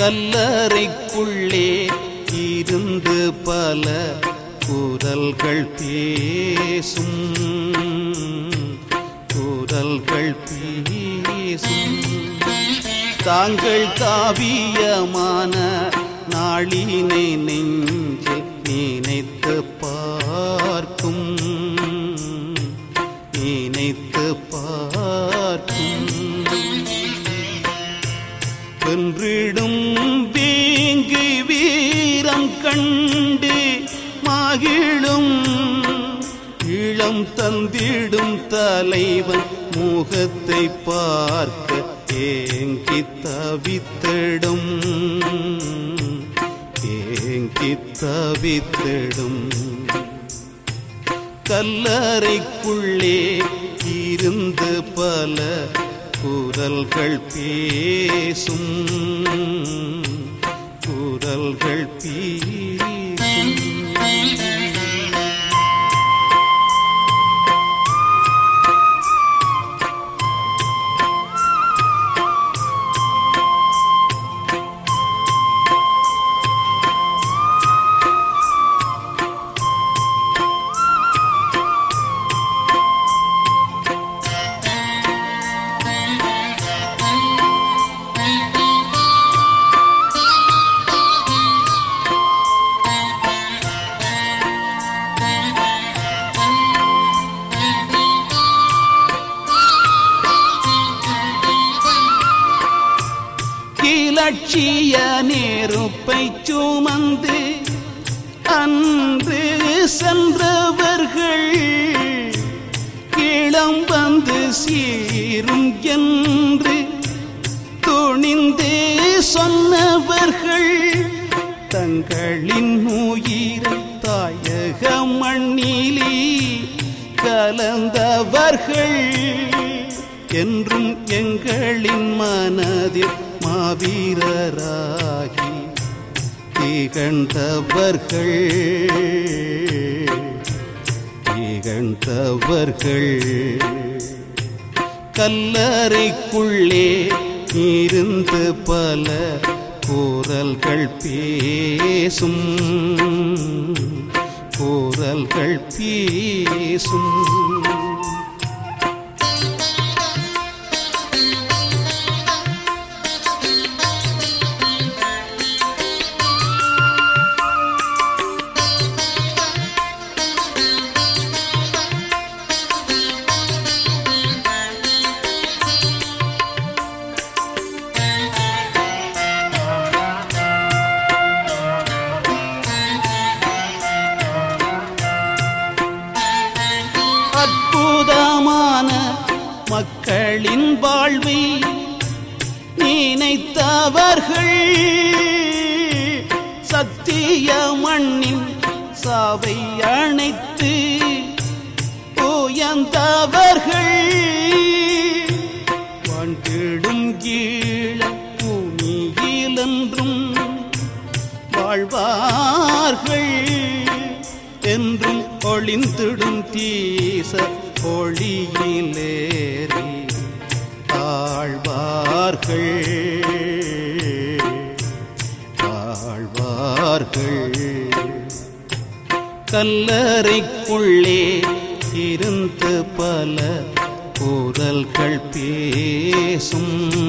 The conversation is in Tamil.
கல்லறைக்குள்ளே இருந்து பல குரல்கள் பேசும் குரல்கள் பேசும் தாங்கள் காவியமான நாளினை நெஞ்சில் நினைத்து பார்க்கும் நினைத்து பார்க்கும் வென்றிடும் வீங்கு வீரம் கண்டு மகிழும் இளம் தந்திடும் தலைவன் முகத்தை பார்க்க ஏங்கி தவித்திடும் ஏங்கி தவித்திடும் கல்லறைக்குள்ளே இருந்து பல குரல்கள் பேசும் குரல்கள் பேசும் இலட்சிய நெருப்பை சுமந்து அன்று சென்றவர்கள் இளம் வந்து சீரும் என்று துணிந்தே சொன்னவர்கள் தங்களின் உயிரை தாயக மண்ணிலே கலந்தவர்கள் என்றும் எங்களின் மனதில் மாவீரராகி திகழ்ந்தவர்கள் திகழ்ந்தவர்கள் கல்லறைக்குள்ளே இருந்து பல குரல்கள் பேசும் குரல்கள் பேசும் அற்புதமான மக்களின் வாழ்வை நினைத்தவர்கள் சத்திய மண்ணின் சாவை அணைத்து உயர்ந்தவர்கள் வாழ்ந்திடும் கீழ பூமியிலென்றும் வாழ்வார்கள் என்றும் ஒளிந்திடும் தீச ஒளியிலேறி ஆழ்வார்கள் ஆழ்வார்கள் கல்லறைக்குள்ளே இருந்து பல குரல்கள் பேசும்